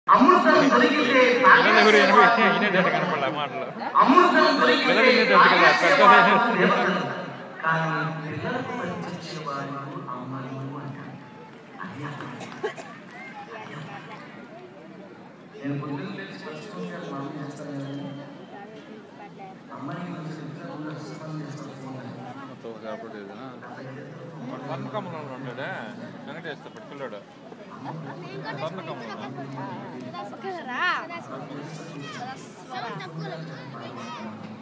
అమృతం దొరికితే పిల్లలు ఎవరు ఎనభై అయినట్టు కనపడలే మాటలు అమృతం దొరికితే పిల్లలు వినేటట్టు కదా, తాగేసేవాడు పెద్దలు దేవతలు. కానీ పిల్లలకు పంచించేవాడు అమ్మలు అంటారు అది అర్థం. నేను పొద్దున్న లేచి పచ్చుకుంటే మా అమ్మ చేస్తాను కదండి. అమ్మాయి మంచి ఇంట్లో ఉన్న సుఖం చేస్తాను స్వర్ణ కమలంలో ఉంటాడే వెంకటేశ్వర పిల్లడు స్వర్ణ కమలం రా